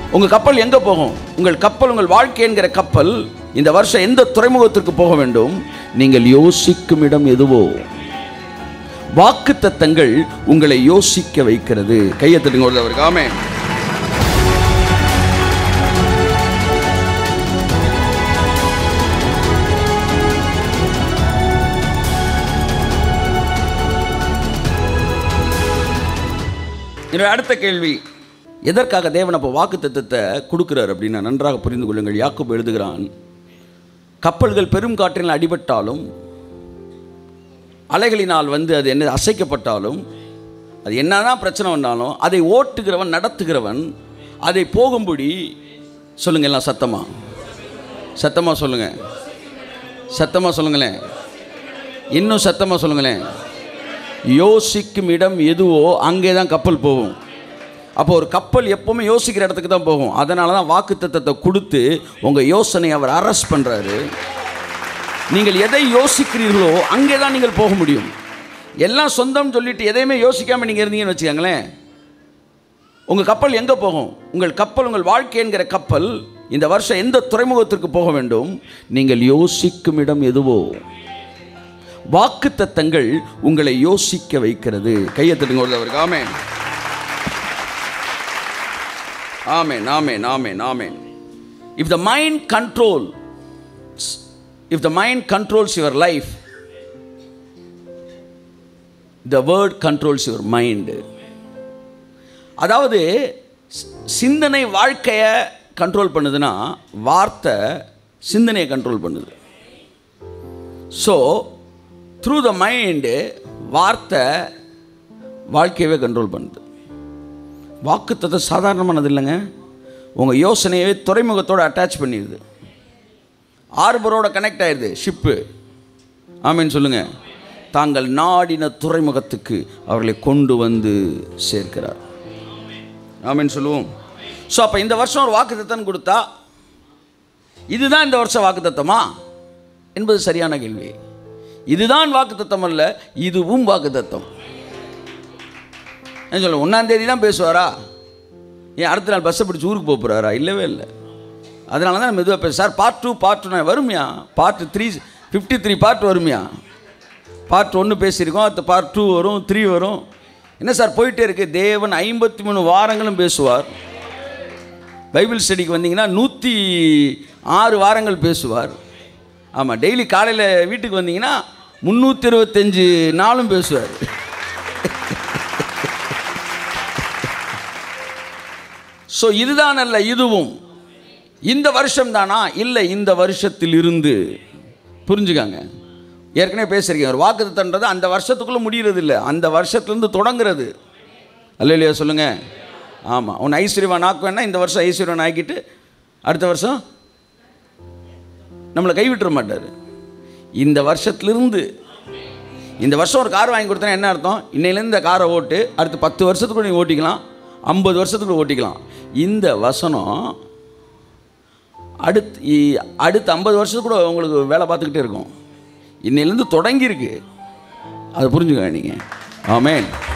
உங்கள் கப்பல் எங்கே போகும் உங்கள் கப்பல் உங்கள் வாழ்க்கை என்கிற கப்பல் இந்த வருஷம் எந்த துறைமுகத்திற்கு போக வேண்டும் நீங்கள் யோசிக்கும் இடம் எதுவோ வாக்குத்தத்தங்கள் உங்களை யோசிக்க வைக்கிறது கையை தட்டுங்க ஒருத்தவருக்கு ஆமே என்னுடைய அடுத்த கேள்வி எதற்காக தேவன் அப்போ வாக்குத்தத்தத்தை கொடுக்கிறார் அப்படின்னு நன்றாக புரிந்து கொள்ளுங்கள் யாக்கோபு எழுதுகிறான் கப்பல்கள் பெரும் காற்றினால் அடிபட்டாலும் அலைகளினால் வந்து அது என்ன அசைக்கப்பட்டாலும் அது என்னதான் பிரச்சனை வந்தாலும் அதை ஓட்டுகிறவன் நடத்துகிறவன் அதை போகும்படி சொல்லுங்க எல்லாம் சத்தமா சத்தமா சொல்லுங்க சத்தமா சொல்லுங்களேன் இன்னும் சத்தமா சொல்லுங்களேன் யோசிக்கும் இடம் எதுவோ அங்கே தான் கப்பல் போகும் அப்போ ஒரு கப்பல் எப்பவுமே யோசிக்கிற இடத்துக்கு தான் போகும் அதனால தான் வாக்குத்தத்தத்தை கொடுத்து உங்கள் யோசனை அவர் அரெஸ்ட் பண்ணுறாரு நீங்கள் எதை யோசிக்கிறீர்களோ அங்கே தான் நீங்கள் போக முடியும் எல்லாம் சொந்தம் சொல்லிட்டு எதையுமே யோசிக்காமல் நீங்கள் இருந்தீங்கன்னு வச்சுக்கோங்களேன் உங்கள் கப்பல் எங்கே போகும் உங்கள் கப்பல் உங்கள் வாழ்க்கை என்கிற கப்பல் இந்த வருஷம் எந்த துறைமுகத்திற்கு போக வேண்டும் நீங்கள் யோசிக்கும் இடம் எதுவோ வாக்குத்தத்தங்கள் உங்களை யோசிக்க வைக்கிறது கையை தட்டுங்க ஒருத்தவருக்கு amen amen amen amen amen if the mind control if the mind controls your life the word controls your mind அதாவது சி- சிந்தனை வாழ்க்கையை கண்ட்ரோல் பண்ணுதுன்னா வார்த்தை சிந்தனையை கண்ட்ரோல் பண்ணுது ஸோ த்ரூ த மைண்டு வார்த்தை வாழ்க்கையவே கண்ட்ரோல் பண்ணுது வாக்குத்தத்தம் சாதாரணமானது இல்லைங்க உங்கள் யோசனையவே துறைமுகத்தோடு அட்டாச் பண்ணிடுது ஆர்பரோட கனெக்ட் ஆயிடுது ஷிப்பு ஆமீன் சொல்லுங்கள் தாங்கள் நாடின துறைமுகத்துக்கு அவர்களை கொண்டு வந்து சேர்க்கிறார் ஆமீன் சொல்லுவோம் ஸோ அப்போ இந்த வருஷம் ஒரு வாக்குத்தத்தம் கொடுத்தா இதுதான் இந்த வருஷம் வாக்குத்தத்தமா என்பது சரியான கேள்வி இதுதான் வாக்குத்தத்தம் அல்ல இதுவும் வாக்குத்தத்தம் என்ன சொல்ல ஒன்றாம் தேதி தான் பேசுவாரா ஏன் அடுத்த நாள் பஸ்ஸை பிடிச்சி ஊருக்கு போக போகிறாரா இல்லவே இல்லை அதனால தான் மெதுவாக பேச sir part two part two வருமியா part three fifty three part வருமியா பார்ட் ஒன்று பேசியிருக்கோம் அடுத்த பார்ட் டூ வரும் த்ரீ வரும் என்ன சார் போயிட்டே இருக்கு தேவன் ஐம்பத்தி மூணு வாரங்களும் பேசுவார் பைபிள் ஸ்டடிக்கு வந்தீங்கன்னா நூற்றி ஆறு வாரங்கள் பேசுவார் ஆமாம் டெய்லி காலையில் வீட்டுக்கு வந்தீங்கன்னா முந்நூற்றி இருபத்தஞ்சு நாளும் பேசுவார் ஸோ இதுதான் அல்ல இதுவும் இந்த வருஷம் தானா இல்லை இந்த வருஷத்தில் இருந்து புரிஞ்சுக்காங்க ஏற்கனவே பேசுகிறீங்க ஒரு வாக்குத்தன்றது அந்த வருஷத்துக்குள்ளே முடிகிறது இல்லை அந்த வருஷத்துலேருந்து தொடங்குறது அல்ல இல்லையா சொல்லுங்கள் ஆமாம் உன் ஐஸ்வர்யவான் ஆக்குவேன்னா இந்த வருஷம் ஐஸ்வர்யவான் ஆக்கிட்டு அடுத்த வருஷம் நம்மளை கைவிட்டுற மாட்டார் இந்த வருஷத்துலேருந்து இந்த வருஷம் ஒரு கார் வாங்கி கொடுத்தா என்ன அர்த்தம் இன்னையிலேருந்து இந்த காரை ஓட்டு அடுத்து பத்து வருஷத்துக்கு நீங்கள் ஓட்டிக்கலாம் ஐம்பது வருஷத்துக்கு ஓட்டிக்கலாம் இந்த வசனம் அடுத்து இ- அடுத்த ஐம்பது வருஷத்துக்கு கூட உங்களுக்கு வேலை பார்த்துக்கிட்டே இருக்கும் இன்னையிலேருந்து தொடங்கியிருக்கு அதை புரிஞ்சுக்க நீங்கள் ஆமேன்